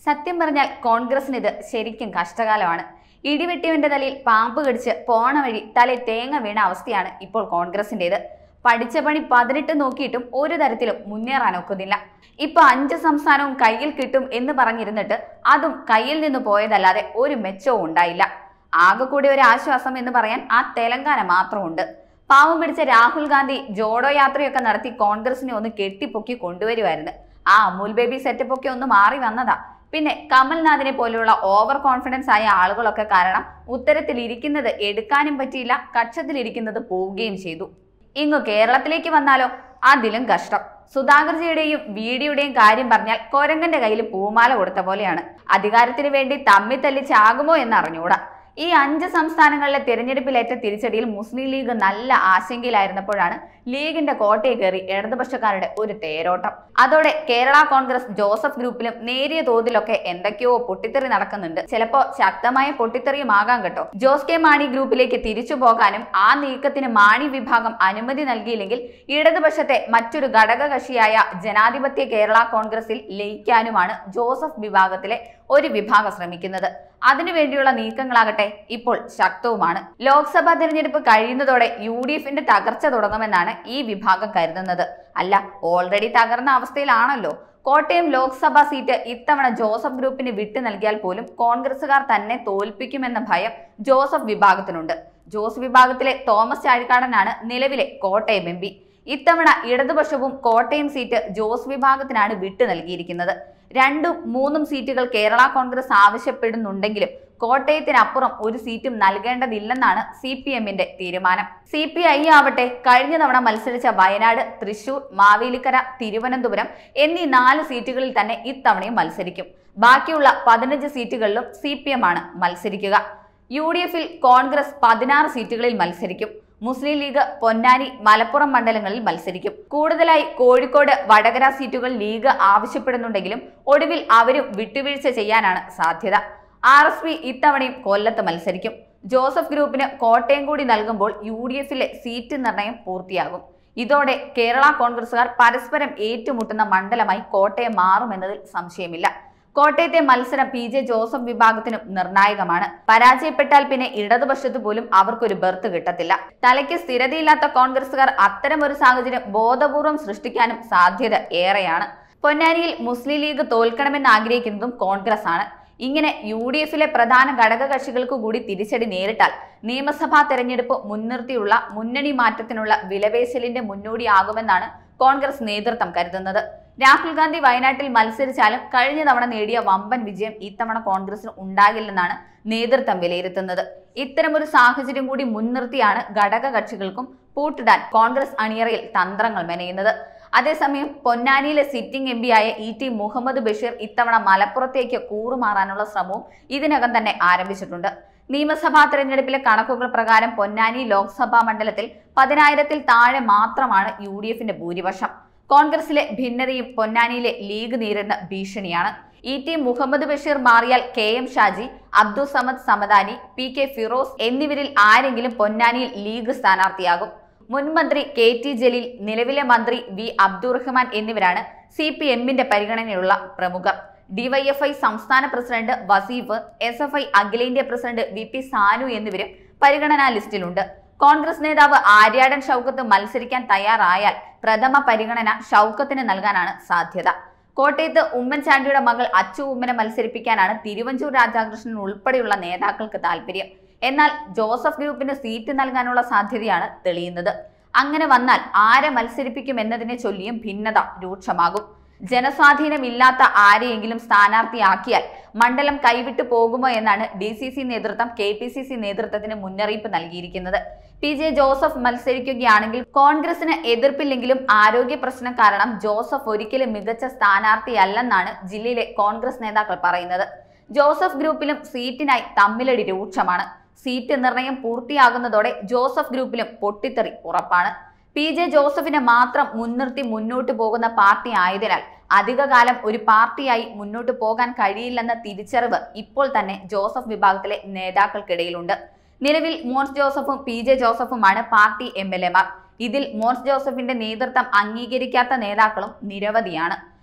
സത്യം പറഞ്ഞാൽ കോൺഗ്രസിന് ഇത് ശരിക്കും കഷ്ടകാലമാണ് ഇടിവെട്ടിയവന്റെ തലയിൽ പാമ്പ് കടിച്ച് പോണ വഴി തലയിൽ തേങ്ങ വീണ അവസ്ഥയാണ് ഇപ്പോൾ കോൺഗ്രസിന്റേത് പഠിച്ച പണി പതിനെട്ട് നോക്കിയിട്ടും ഒരു തരത്തിലും മുന്നേറാൻ ഒക്കുന്നില്ല ഇപ്പൊ അഞ്ച് സംസ്ഥാനവും കയ്യിൽ കിട്ടും എന്ന് പറഞ്ഞിരുന്നിട്ട് അതും കയ്യിൽ നിന്ന് പോയതല്ലാതെ ഒരു മെച്ചവും ഉണ്ടായില്ല ആകെ കൂടി ഒരു ആശ്വാസം എന്ന് പറയാൻ ആ തെലങ്കാന മാത്രമുണ്ട് പാവം പിടിച്ച രാഹുൽ ഗാന്ധി ജോഡോ യാത്രയൊക്കെ നടത്തി കോൺഗ്രസിനെ ഒന്ന് കെട്ടിപ്പൊക്കി കൊണ്ടുവരുമായിരുന്നു ആ അമൂൽ ബേബി സെറ്റപ്പ് ഒക്കെ ഒന്ന് മാറി വന്നതാ പിന്നെ കമൽനാഥിനെ പോലെയുള്ള ഓവർ കോൺഫിഡൻസ് ആയ ആളുകളൊക്കെ കാരണം ഉത്തരത്തിൽ ഇരിക്കുന്നത് എടുക്കാനും പറ്റിയില്ല കക്ഷത്തിലിരിക്കുന്നത് പോവുകയും ചെയ്തു ഇങ്ങു കേരളത്തിലേക്ക് വന്നാലോ അതിലും കഷ്ടം സുധാകർജിയുടെയും വീഡിയുടെയും കാര്യം പറഞ്ഞാൽ കൊരങ്ങന്റെ കയ്യിൽ പൂമാല കൊടുത്ത പോലെയാണ് അധികാരത്തിന് വേണ്ടി തമ്മി തല്ലി ചാകുമോ എന്ന് അറിഞ്ഞൂടാ ഈ അഞ്ച് സംസ്ഥാനങ്ങളിലെ തിരഞ്ഞെടുപ്പിലേറ്റ തിരിച്ചടിയിൽ മുസ്ലിം ലീഗ് നല്ല ആശങ്കയിലായിരുന്നപ്പോഴാണ് ലീഗിന്റെ കോട്ടയെ കയറി ഇടതുപക്ഷക്കാരുടെ ഒരു തേരോട്ടം അതോടെ കേരള കോൺഗ്രസ് ജോസഫ് ഗ്രൂപ്പിലും നേരിയ തോതിലൊക്കെ എന്തൊക്കെയോ പൊട്ടിത്തെറി നടക്കുന്നുണ്ട് ചിലപ്പോ ശക്തമായ പൊട്ടിത്തെറിയുമാകാം കേട്ടോ ജോസ് കെ മാണി ഗ്രൂപ്പിലേക്ക് തിരിച്ചു പോകാനും ആ നീക്കത്തിന് മാണി വിഭാഗം അനുമതി നൽകിയില്ലെങ്കിൽ ഇടതുപക്ഷത്തെ മറ്റൊരു ഘടകകക്ഷിയായ ജനാധിപത്യ കേരള കോൺഗ്രസിൽ ലയിക്കാനുമാണ് ജോസഫ് വിഭാഗത്തിലെ ഒരു വിഭാഗം ശ്രമിക്കുന്നത് അതിനുവേണ്ടിയുള്ള നീക്കങ്ങളാകട്ടെ ഇപ്പോൾ ശക്തവുമാണ് ലോക്സഭാ തിരഞ്ഞെടുപ്പ് കഴിയുന്നതോടെ യു ഡി എഫിന്റെ തകർച്ച തുടങ്ങുമെന്നാണ് ഈ വിഭാഗം കരുതുന്നത് അല്ല ഓൾറെഡി തകർന്ന അവസ്ഥയിലാണല്ലോ കോട്ടയം ലോക്സഭാ സീറ്റ് ഇത്തവണ ജോസഫ് ഗ്രൂപ്പിന് വിട്ടു നൽകിയാൽ പോലും കോൺഗ്രസുകാർ തന്നെ തോൽപ്പിക്കുമെന്ന ഭയം ജോസഫ് വിഭാഗത്തിനുണ്ട് ജോസ് വിഭാഗത്തിലെ തോമസ് ചാഴിക്കാടനാണ് നിലവിലെ കോട്ടയം എം പി ഇത്തവണ ഇടതുപക്ഷവും കോട്ടയം സീറ്റ് ജോസ് വിഭാഗത്തിനാണ് വിട്ടു നൽകിയിരിക്കുന്നത് രണ്ടും മൂന്നും സീറ്റുകൾ കേരള കോൺഗ്രസ് ആവശ്യപ്പെടുന്നുണ്ടെങ്കിലും കോട്ടയത്തിനപ്പുറം ഒരു സീറ്റും നൽകേണ്ടതില്ലെന്നാണ് സി പി എമ്മിന്റെ തീരുമാനം സി പി ഐ ആവട്ടെ കഴിഞ്ഞ തവണ മത്സരിച്ച വയനാട് തൃശൂർ മാവേലിക്കര തിരുവനന്തപുരം എന്നീ നാല് സീറ്റുകളിൽ തന്നെ ഇത്തവണയും മത്സരിക്കും ബാക്കിയുള്ള പതിനഞ്ച് സീറ്റുകളിലും സി പി എം ആണ് മത്സരിക്കുക യു ഡി എഫിൽ കോൺഗ്രസ് പതിനാറ് സീറ്റുകളിൽ മത്സരിക്കും മുസ്ലിം ലീഗ് പൊന്നാനി മലപ്പുറം മണ്ഡലങ്ങളിൽ മത്സരിക്കും കൂടുതലായി കോഴിക്കോട് വടകര സീറ്റുകൾ ലീഗ് ആവശ്യപ്പെടുന്നുണ്ടെങ്കിലും ഒടുവിൽ അവരും വിട്ടുവീഴ്ച ചെയ്യാനാണ് സാധ്യത ആർ എസ് പി ഇത്തവണയും കൊല്ലത്ത് മത്സരിക്കും ജോസഫ് ഗ്രൂപ്പിന് കോട്ടയം കൂടി നൽകുമ്പോൾ യു ഡി എഫിലെ സീറ്റ് നിർണയം പൂർത്തിയാകും ഇതോടെ കേരള കോൺഗ്രസുകാർ പരസ്പരം ഏറ്റുമുട്ടുന്ന മണ്ഡലമായി കോട്ടയം മാറുമെന്നതിൽ സംശയമില്ല കോട്ടയത്തെ മത്സരം പി ജെ ജോസഫ് വിഭാഗത്തിനും നിർണായകമാണ് പരാജയപ്പെട്ടാൽ പിന്നെ ഇടതുപക്ഷത്ത് പോലും അവർക്കൊരു ബർത്ത് കിട്ടത്തില്ല തലയ്ക്ക് സ്ഥിരതയില്ലാത്ത കോൺഗ്രസുകാർ അത്തരം ഒരു സാഹചര്യം ബോധപൂർവം സൃഷ്ടിക്കാനും സാധ്യത ഏറെയാണ് പൊന്നാനിയിൽ മുസ്ലിം ലീഗ് തോൽക്കണമെന്ന് ആഗ്രഹിക്കുന്നതും കോൺഗ്രസ് ആണ് ഇങ്ങനെ യു ഡി എഫിലെ പ്രധാന ഘടകകക്ഷികൾക്ക് കൂടി തിരിച്ചടി നേരിട്ടാൽ നിയമസഭാ തെരഞ്ഞെടുപ്പ് മുൻനിർത്തിയുള്ള മുന്നണി മാറ്റത്തിനുള്ള വിലപേശലിന്റെ മുന്നോടിയാകുമെന്നാണ് കോൺഗ്രസ് നേതൃത്വം കരുതുന്നത് രാഹുൽ ഗാന്ധി വയനാട്ടിൽ മത്സരിച്ചാലും കഴിഞ്ഞ തവണ നേടിയ വമ്പൻ വിജയം ഇത്തവണ കോൺഗ്രസിന് ഉണ്ടാകില്ലെന്നാണ് നേതൃത്വം വിലയിരുത്തുന്നത് ഇത്തരമൊരു സാഹചര്യം കൂടി മുൻനിർത്തിയാണ് ഘടകകക്ഷികൾക്കും പൂട്ടിടാൻ കോൺഗ്രസ് അണിയറയിൽ തന്ത്രങ്ങൾ മെനയുന്നത് അതേസമയം പൊന്നാനിയിലെ സിറ്റിംഗ് എം ആയ ഇ ടി മുഹമ്മദ് ബഷീർ ഇത്തവണ മലപ്പുറത്തേക്ക് കൂറുമാറാനുള്ള ശ്രമവും ഇതിനകം തന്നെ ആരംഭിച്ചിട്ടുണ്ട് നിയമസഭാ തെരഞ്ഞെടുപ്പിലെ കണക്കുകൾ പ്രകാരം പൊന്നാനി ലോക്സഭാ മണ്ഡലത്തിൽ പതിനായിരത്തിൽ താഴെ മാത്രമാണ് യു ഡി എഫിന്റെ ഭൂരിപക്ഷം കോൺഗ്രസിലെ ഭിന്നതയും പൊന്നാനിയിലെ ലീഗ് നേരിടുന്ന ഭീഷണിയാണ് ഇ ടി മുഹമ്മദ് ബഷീർ മാറിയാൽ K M Shaji Abdul Samad Samadani P K Firoz എന്നിവരിൽ ആരെങ്കിലും പൊന്നാനിയിൽ ലീഗ് സ്ഥാനാർത്ഥിയാകും മുൻ മന്ത്രി കെ ടി ജലീൽ നിലവിലെ മന്ത്രി വി അബ്ദുറഹ്മാൻ എന്നിവരാണ് സി പി എമ്മിന്റെ പരിഗണനയുള്ള പ്രമുഖർ ഡിവൈഎഫ്ഐ സംസ്ഥാന president Vaseef S F I അഖിലേന്ത്യാ പ്രസിഡന്റ് വി പി സാനു എന്നിവരും പരിഗണനാ ലിസ്റ്റിലുണ്ട് കോൺഗ്രസ് നേതാവ് ആര്യാടൻ ഷൗക്കത്ത് മത്സരിക്കാൻ തയ്യാറായാൽ പ്രഥമ പരിഗണന ഷൗക്കത്തിന് നൽകാനാണ് സാധ്യത കോട്ടയത്ത് ഉമ്മൻചാണ്ടിയുടെ മകൾ അച്ചു ഉമ്മനെ മത്സരിപ്പിക്കാനാണ് തിരുവഞ്ചൂർ രാധാകൃഷ്ണൻ ഉൾപ്പെടെയുള്ള നേതാക്കൾക്ക് താല്പര്യം എന്നാൽ ജോസഫ് ഗ്രൂപ്പിന് സീറ്റ് നൽകാനുള്ള സാധ്യതയാണ് തെളിയുന്നത് അങ്ങനെ വന്നാൽ ആരെ മത്സരിപ്പിക്കും എന്നതിനെ ചൊല്ലിയും ഭിന്നത രൂക്ഷമാകും ജനസ്വാധീനമില്ലാത്ത ആരെയെങ്കിലും സ്ഥാനാർത്ഥിയാക്കിയാൽ മണ്ഡലം കൈവിട്ടു പോകുമോ എന്നാണ് ഡി സി സി നേതൃത്വം കെ പി സി സി നേതൃത്വത്തിന് മുന്നറിയിപ്പ് നൽകിയിരിക്കുന്നത് പി ജെ ജോസഫ് മത്സരിക്കുകയാണെങ്കിൽ കോൺഗ്രസിന് എതിർപ്പില്ലെങ്കിലും ആരോഗ്യ പ്രശ്നം കാരണം ജോസഫ് ഒരിക്കലും മികച്ച സ്ഥാനാർത്ഥിയല്ലെന്നാണ് ജില്ലയിലെ കോൺഗ്രസ് നേതാക്കൾ പറയുന്നത് ജോസഫ് ഗ്രൂപ്പിലും സീറ്റിനായി തമ്മിലടി രൂക്ഷമാണ് സീറ്റ് നിർണയം പൂർത്തിയാകുന്നതോടെ ജോസഫ് ഗ്രൂപ്പിലും പൊട്ടിത്തെറി ഉറപ്പാണ് പി ജെ ജോസഫിനെ മാത്രം മുൻനിർത്തി മുന്നോട്ട് പോകുന്ന പാർട്ടി ആയതിനാൽ അധികകാലം ഒരു പാർട്ടിയായി മുന്നോട്ട് പോകാൻ കഴിയില്ലെന്ന തിരിച്ചറിവ് ഇപ്പോൾ തന്നെ ജോസഫ് വിഭാഗത്തിലെ നേതാക്കൾക്കിടയിലുണ്ട് നിലവിൽ മോൻസ് ജോസഫും പി ജെ ജോസഫുമാണ് പാർട്ടി എം എൽ എമാർ ഇതിൽ മോൻസ് ജോസഫിന്റെ നേതൃത്വം അംഗീകരിക്കാത്ത നേതാക്കളും നിരവധിയാണ്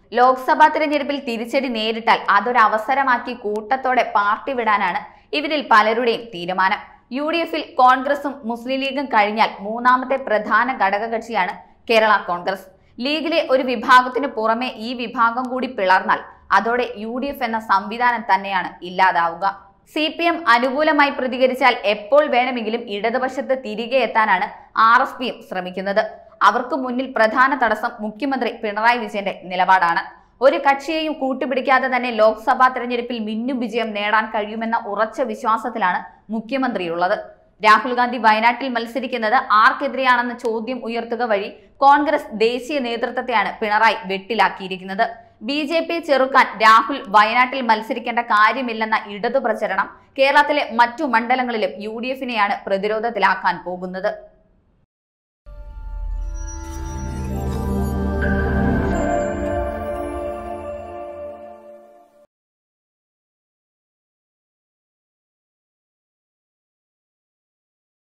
ലോക്സഭാ തിരഞ്ഞെടുപ്പിൽ തിരിച്ചടി നേരിട്ടാൽ അതൊരു അവസരമാക്കി കൂട്ടത്തോടെ പാർട്ടി വിടാനാണ് ഇവരിൽ പലരുടെയും തീരുമാനം യു ഡി എഫിൽ കോൺഗ്രസും മുസ്ലിം ലീഗും കഴിഞ്ഞാൽ മൂന്നാമത്തെ പ്രധാന ഘടകകക്ഷിയാണ് കേരള കോൺഗ്രസ് ലീഗിലെ ഒരു വിഭാഗത്തിന് പുറമെ ഈ വിഭാഗം കൂടി പിളർന്നാൽ അതോടെ യു ഡി എഫ് എന്ന സംവിധാനം തന്നെയാണ് ഇല്ലാതാവുക സി പി എം അനുകൂലമായി പ്രതികരിച്ചാൽ എപ്പോൾ വേണമെങ്കിലും ഇടതുപക്ഷത്ത് തിരികെ എത്താനാണ് ആർ എസ് പിയും ശ്രമിക്കുന്നത് അവർക്ക് മുന്നിൽ പ്രധാന തടസ്സം മുഖ്യമന്ത്രി പിണറായി വിജയന്റെ നിലപാടാണ് ഒരു കക്ഷിയെയും കൂട്ടുപിടിക്കാതെ തന്നെ ലോക്സഭാ തെരഞ്ഞെടുപ്പിൽ മിന്നും വിജയം നേടാൻ കഴിയുമെന്ന ഉറച്ച വിശ്വാസത്തിലാണ് മുഖ്യമന്ത്രിയുള്ളത് രാഹുൽ ഗാന്ധി വയനാട്ടിൽ മത്സരിക്കുന്നത് ആർക്കെതിരെയാണെന്ന ചോദ്യം ഉയർത്തുക വഴി കോൺഗ്രസ് ദേശീയ നേതൃത്വത്തെയാണ് പിണറായി വെട്ടിലാക്കിയിരിക്കുന്നത് ബി ജെ പി ചെറുക്കാൻ രാഹുൽ വയനാട്ടിൽ മത്സരിക്കേണ്ട കാര്യമില്ലെന്ന ഇടതു പ്രചരണം കേരളത്തിലെ മറ്റു മണ്ഡലങ്ങളിലും യു ഡി എഫിനെയാണ് പ്രതിരോധത്തിലാക്കാൻ പോകുന്നത്